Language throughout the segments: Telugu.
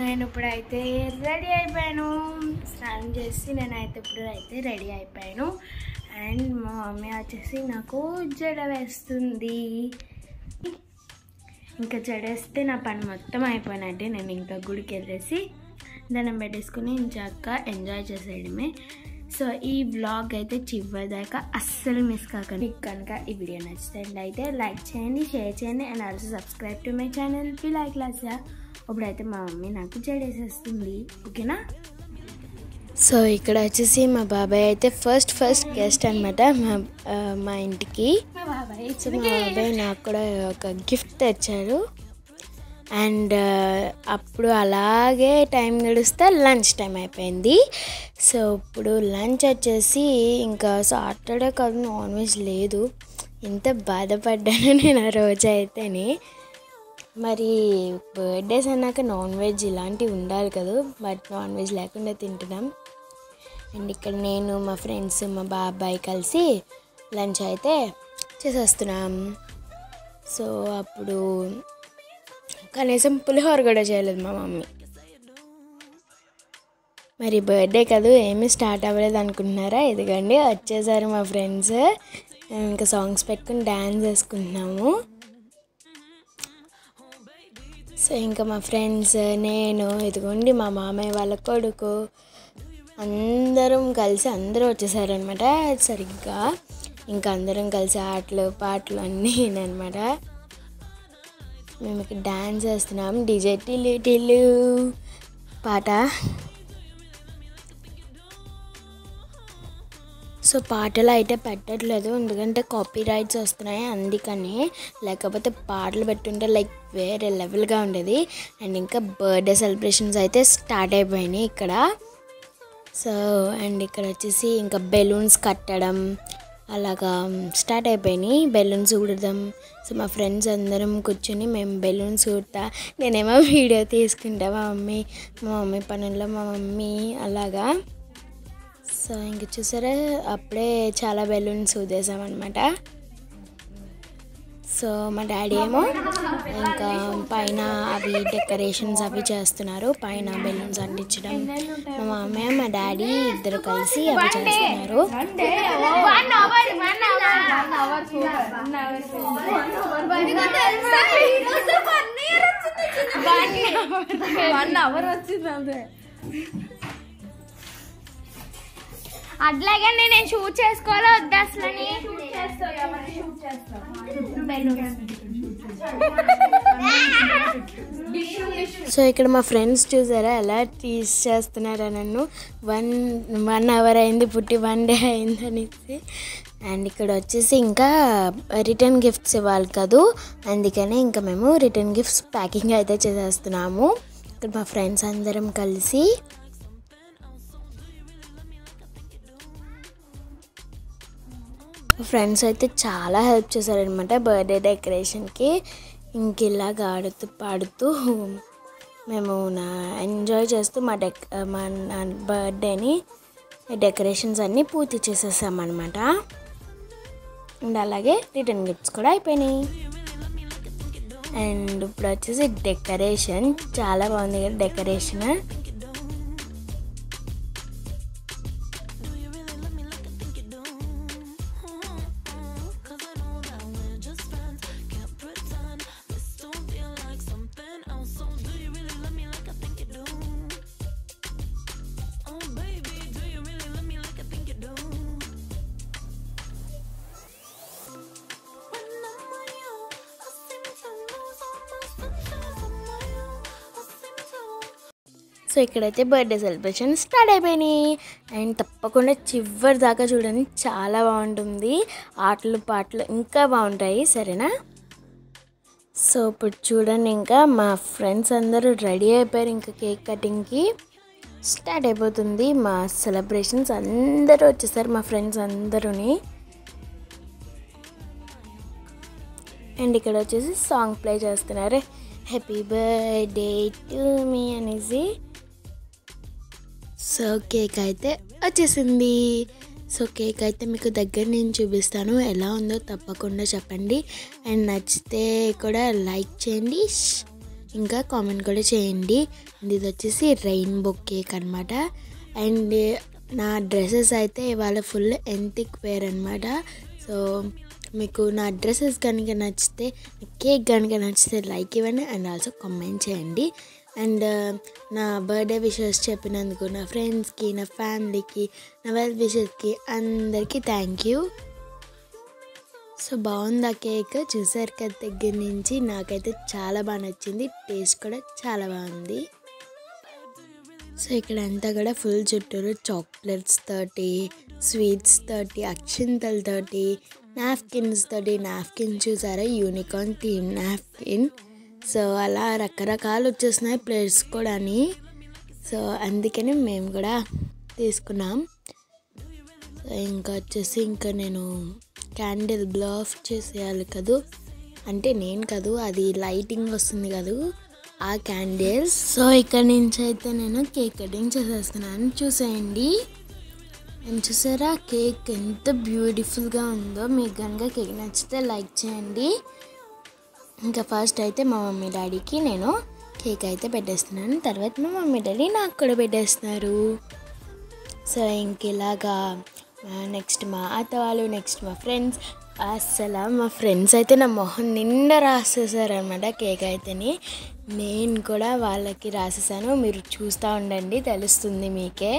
నేను ఇప్పుడైతే రెడీ అయిపోయాను స్నానం చేసి నేనైతే ఇప్పుడు అయితే రెడీ అయిపోయాను అండ్ మా మమ్మీ వచ్చేసి నాకు జడ వేస్తుంది ఇంకా జడేస్తే నా పని మొత్తం అయిపోయినట్టే నేను ఇంకా గుడికి వెళ్ళేసి దండం పెట్టేసుకుని ఇంచాక ఎంజాయ్ చేసేయడమే సో ఈ బ్లాగ్ అయితే చివరి దాకా అస్సలు మిస్ కాకండి మీకు కనుక ఈ వీడియో నచ్చినట్లయితే లైక్ చేయండి షేర్ చేయండి and also subscribe to my channel ఫీ లైక్ లాసా ఇప్పుడైతే మా మమ్మీ నాకు జడేసేస్తుంది ఓకేనా సో ఇక్కడ వచ్చేసి మా బాబాయ్ అయితే ఫస్ట్ ఫస్ట్ గెస్ట్ అనమాట మా ఆ, మా ఇంటికి మా బాబాయ్ సో మా బాబాయ్ నాకు కూడా ఒక గిఫ్ట్ తెచ్చారు అండ్ అప్పుడు అలాగే టైం గడిస్తే లంచ్ టైం అయిపోయింది సో ఇప్పుడు లంచ్ వచ్చేసి ఇంకా సాటర్డే కాదు నాన్ వెజ్ లేదు ఎంత బాధపడ్డాను నేను ఆ రోజు అయితేనే మరి బర్త్డేస్ అన్నాక నాన్ వెజ్ ఇలాంటివి ఉండాలి కదా బట్ నాన్ వెజ్ లేకుండా తింటున్నాం అండ్ ఇక్కడ నేను మా ఫ్రెండ్స్ మా బాబాయ్ కలిసి లంచ్ అయితే చేసేస్తున్నాం సో అప్పుడు కనీసం పులిహోర కూడా చేయలేదు మా మమ్మీ మరి బర్త్డే కదా ఏమీ స్టార్ట్ అవ్వలేదు అనుకుంటున్నారా ఇదిగండి వచ్చేసారు మా ఫ్రెండ్స్ ఇంకా సాంగ్స్ పెట్టుకుని డ్యాన్స్ వేసుకుంటున్నాము సో ఇంకా మా ఫ్రెండ్స్ నేను ఇదిగోండి మా మామయ్య వాళ్ళ కొడుకు అందరం కలిసి అందరూ వచ్చేసారనమాట సరిగ్గా ఇంకా అందరం కలిసి ఆటలు పాటలు అన్నీ అనమాట మేము ఇక్కడ డ్యాన్స్ చేస్తున్నాం డిజే టిల్లు టిల్లు పాట సో పాటలు అయితే పెట్టట్లేదు ఎందుకంటే కాపీ రైట్స్ వస్తున్నాయి అందుకని లేకపోతే పాటలు పెట్టుంటే లైక్ వేరే లెవెల్గా ఉండేది అండ్ ఇంకా బర్త్డే సెలబ్రేషన్స్ అయితే స్టార్ట్ అయిపోయినాయి ఇక్కడ సో అండ్ ఇక్కడ వచ్చేసి ఇంకా బెలూన్స్ కట్టడం అలాగా స్టార్ట్ అయిపోయినాయి బెలూన్స్ ఊడదాం సో మా ఫ్రెండ్స్ అందరం కూర్చొని మేము బెలూన్స్ ఊడతా నేనేమో వీడియో తీసుకుంటా మా మమ్మీ మా మమ్మీ పనుల్లో మా మమ్మీ అలాగా సో ఇంక చూసారా అప్పుడే చాలా బెలూన్స్ ఊదేసామన్నమాట సో మా డాడీ ఏమో ఇంకా పైన అవి డెకరేషన్స్ అవి చేస్తున్నారు పైన బెలూన్స్ అంటించడం మా మామయ్య మా డాడీ ఇద్దరు కలిసి అవి చేస్తున్నారు one hour one hour one hour one hour one hour వచ్చింది అదే అట్లాగే నేను షూట్ చేసుకోవాలో వద్దా అసలని సో ఇక్కడ మా ఫ్రెండ్స్ చూసారా ఎలా టీస్ చేస్తున్నారా నన్ను వన్ వన్ అవర్ అయింది పుట్టి వన్ డే అయింది అనేసి అండ్ ఇక్కడ వచ్చేసి ఇంకా రిటర్న్ గిఫ్ట్స్ ఇవ్వాలి కదూ అందుకనే ఇంకా మేము రిటర్న్ గిఫ్ట్స్ ప్యాకింగ్ అయితే చేసేస్తున్నాము ఇక్కడ మా ఫ్రెండ్స్ అందరం కలిసి ఫ్రెండ్స్ అయితే చాలా హెల్ప్ చేశారనమాట బర్త్డే డెకరేషన్కి ఇంక ఇలాగ ఆడుతూ పాడుతూ మేము నా ఎంజాయ్ చేస్తూ మా డెక్ మా నా బర్త్డేని డెకరేషన్స్ అన్నీ పూర్తి చేసేసామన్నమాట అండ్ అలాగే రిటర్న్ గిఫ్ట్స్ కూడా అయిపోయినాయి అండ్ ఇప్పుడు వచ్చేసి డెకరేషన్ చాలా బాగుంది కదా డెకరేషన్ సో ఇక్కడైతే బర్త్డే సెలబ్రేషన్ స్టార్ట్ అయిపోయినాయి అండ్ తప్పకుండా చివరి దాకా చూడండి చాలా బాగుంటుంది ఆటలు పాటలు ఇంకా బాగుంటాయి సరేనా సో ఇప్పుడు చూడండి ఇంకా మా ఫ్రెండ్స్ అందరూ రెడీ అయిపోయారు ఇంకా కేక్ కటింగ్కి స్టార్ట్ అయిపోతుంది మా సెలబ్రేషన్స్ అందరూ వచ్చేసారు మా ఫ్రెండ్స్ అందరూని అండ్ ఇక్కడ వచ్చేసి సాంగ్ ప్లే చేస్తున్నారు హ్యాపీ బర్త్డే టు మీ అనేసి సో కేక్ అయితే వచ్చేసింది సో కేక్ అయితే మీకు దగ్గర నేను చూపిస్తాను ఎలా ఉందో తప్పకుండా చెప్పండి అండ్ నచ్చితే కూడా లైక్ చేయండి ఇంకా కామెంట్ కూడా చేయండి అండ్ ఇది వచ్చేసి రెయిన్బో కేక్ అనమాట అండ్ నా డ్రెస్సెస్ అయితే ఇవాళ ఫుల్ ఎంతిక్ వేర్ అనమాట సో మీకు నా డ్రెస్సెస్ కనుక నచ్చితే కేక్ కనుక నచ్చితే లైక్ ఇవ్వండి అండ్ ఆల్సో కామెంట్ చేయండి అండ్ నా బర్త్డే విషెస్ చెప్పినందుకు నా ఫ్రెండ్స్కి నా ఫ్యామిలీకి నా వెల్ విషెస్కి అందరికీ థ్యాంక్ యూ సో బాగుంది ఆ కేక్ చూసారు కదా దగ్గర నుంచి నాకైతే చాలా బాగా నచ్చింది టేస్ట్ కూడా చాలా బాగుంది సో ఇక్కడ అంతా కూడా ఫుల్ చుట్టూరు చాక్లెట్స్ తోటి స్వీట్స్ తోటి అక్షింతలు తోటి నాప్కిన్స్ తోటి నాప్కిన్ చూసారా యూనికార్న్ థీమ్ నాప్కిన్ సో అలా రకరకాలు వచ్చేస్తున్నాయి ప్లేట్స్ కూడా సో అందుకని మేము కూడా తీసుకున్నాం సో ఇంకా వచ్చేసి ఇంకా నేను క్యాండిల్ బ్లో ఆఫ్ చేసేయాలి కదూ అంటే నేను కాదు అది లైటింగ్ వస్తుంది కదూ ఆ క్యాండిల్స్ సో ఇక్కడ నుంచి అయితే నేను కేక్ కటింగ్ చేసేస్తున్నాను చూసేయండి అండ్ చూసారా కేక్ ఎంత బ్యూటిఫుల్గా ఉందో మీకు కనుక కేక్ నచ్చితే లైక్ చేయండి ఇంకా ఫస్ట్ అయితే మా మమ్మీ డాడీకి నేను కేక్ అయితే పెట్టేస్తున్నాను తర్వాత మా మమ్మీ డాడీ నాకు కూడా పెట్టేస్తున్నారు సో ఇంక ఇలాగా నెక్స్ట్ మా అత్త వాళ్ళు నెక్స్ట్ మా ఫ్రెండ్స్ అసలు మా ఫ్రెండ్స్ అయితే నా మొహం నిండా రాసేసారనమాట కేక్ అయితేని నేను కూడా వాళ్ళకి రాసేసాను మీరు చూస్తూ ఉండండి తెలుస్తుంది మీకే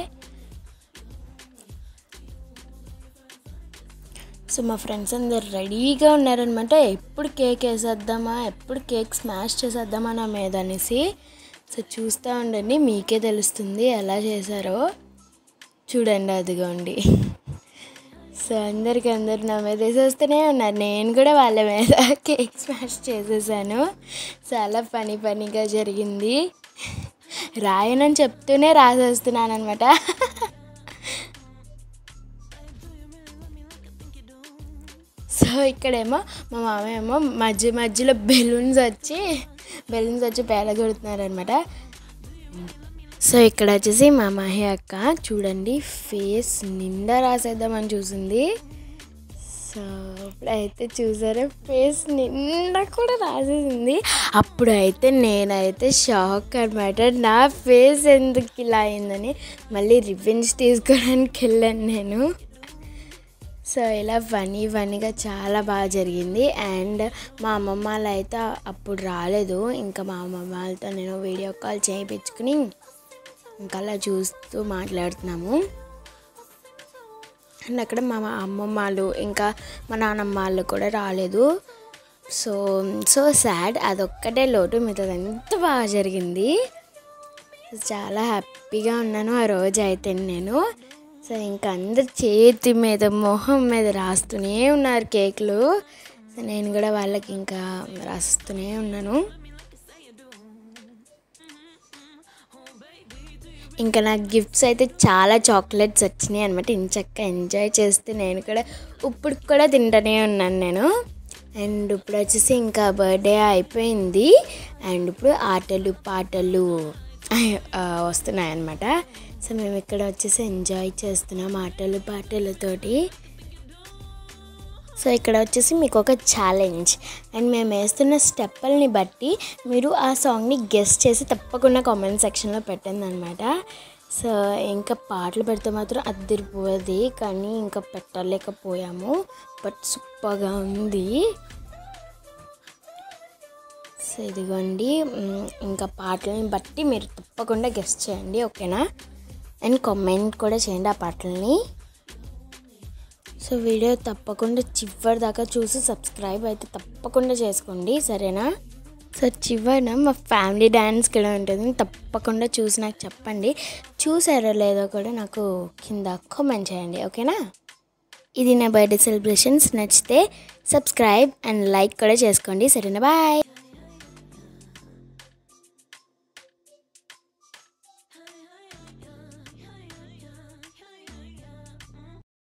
సో మా ఫ్రెండ్స్ అందరు రెడీగా ఉన్నారనమాట ఎప్పుడు కేక్ వేసేద్దామా ఎప్పుడు కేక్ స్మాష్ చేసేద్దామా నా మీద అనేసి సో చూస్తూ ఉండండి మీకే తెలుస్తుంది ఎలా చేశారో చూడండి అదిగోండి సో అందరికి అందరు నా మీద వేసేస్తూనే ఉన్నారు నేను కూడా వాళ్ళ మీద కేక్ స్మాష్ చేసేసాను చాలా పని పనిగా జరిగింది రాయనని చెప్తూనే రాసేస్తున్నాను అనమాట సో ఇక్కడేమో మా మామ ఏమో మధ్య మధ్యలో బెలూన్స్ వచ్చి బెలూన్స్ వచ్చి పేలగొడుతున్నారు సో ఇక్కడ వచ్చేసి మా మహి అక్క చూడండి ఫేస్ నిండా రాసేద్దామని చూసింది సో ఇప్పుడైతే చూసారా ఫేస్ నిండా కూడా రాసేసింది అప్పుడైతే నేనైతే షాక్ అనమాట నా ఫేస్ ఎందుకు ఇలా అయిందని మళ్ళీ రివెంజ్ తీసుకోవడానికి వెళ్ళాను నేను సో ఇలా ఫనీ ఫనీగా చాలా బాగా జరిగింది అండ్ మా అమ్మమ్మ వాళ్ళు అయితే అప్పుడు రాలేదు ఇంకా మా అమ్మమ్మ వాళ్ళతో నేను వీడియో కాల్ చేయించుకుని ఇంకా అలా చూస్తూ మాట్లాడుతున్నాము అండ్ అక్కడ మా అమ్మమ్మ వాళ్ళు ఇంకా మా నాన్నమ్మ వాళ్ళు కూడా రాలేదు సో సో సాడ్ అదొక్కటే లోటు మిగతాది ఎంత బాగా జరిగింది చాలా హ్యాపీగా ఉన్నాను ఆ రోజు అయితే నేను సో ఇంకా అందరు చేతి మీద మొహం మీద రాస్తూనే ఉన్నారు కేకులు సో నేను కూడా వాళ్ళకి ఇంకా రాస్తూనే ఉన్నాను ఇంకా నాకు గిఫ్ట్స్ అయితే చాలా చాక్లెట్స్ వచ్చినాయి అనమాట ఇంచక్క ఎంజాయ్ చేస్తే నేను కూడా ఇప్పుడు కూడా తింటూనే ఉన్నాను నేను అండ్ ఇప్పుడు వచ్చేసి ఇంకా బర్త్డే అయిపోయింది అండ్ ఇప్పుడు ఆటలు పాటలు వస్తున్నాయి అనమాట సో మేము ఇక్కడ వచ్చేసి ఎంజాయ్ చేస్తున్నాం ఆటలు పాటలతోటి సో ఇక్కడ వచ్చేసి మీకు ఒక ఛాలెంజ్ అండ్ మేము వేస్తున్న స్టెప్పుల్ని బట్టి మీరు ఆ సాంగ్ని గెస్ట్ చేసి తప్పకుండా కామెంట్ సెక్షన్లో పెట్టండి అనమాట సో ఇంకా పాటలు పెడితే మాత్రం అద్దరిపోయేది కానీ ఇంకా పెట్టలేకపోయాము బట్ సూపర్గా ఉంది సో ఇదిగోండి మ్, ఇంకా పాటలని బట్టి మీరు తప్పకుండా గెస్ట్ చేయండి ఓకేనా అండ్ కామెంట్ కూడా చేయండి ఆ పాటలని సో వీడియో తప్పకుండా చివరి దాకా చూసి సబ్స్క్రైబ్ అయితే తప్పకుండా చేసుకోండి సరేనా సో చివరిన మా ఫ్యామిలీ డ్యాన్స్ కూడా ఉంటుంది తప్పకుండా చూసి నాకు చెప్పండి చూసారో లేదో కూడా నాకు కింద కామెంట్ చేయండి ఓకేనా ఇది నా బర్త్డే సెలబ్రేషన్స్ నచ్చితే సబ్స్క్రైబ్ అండ్ లైక్ కూడా చేసుకోండి సరేనా బాయ్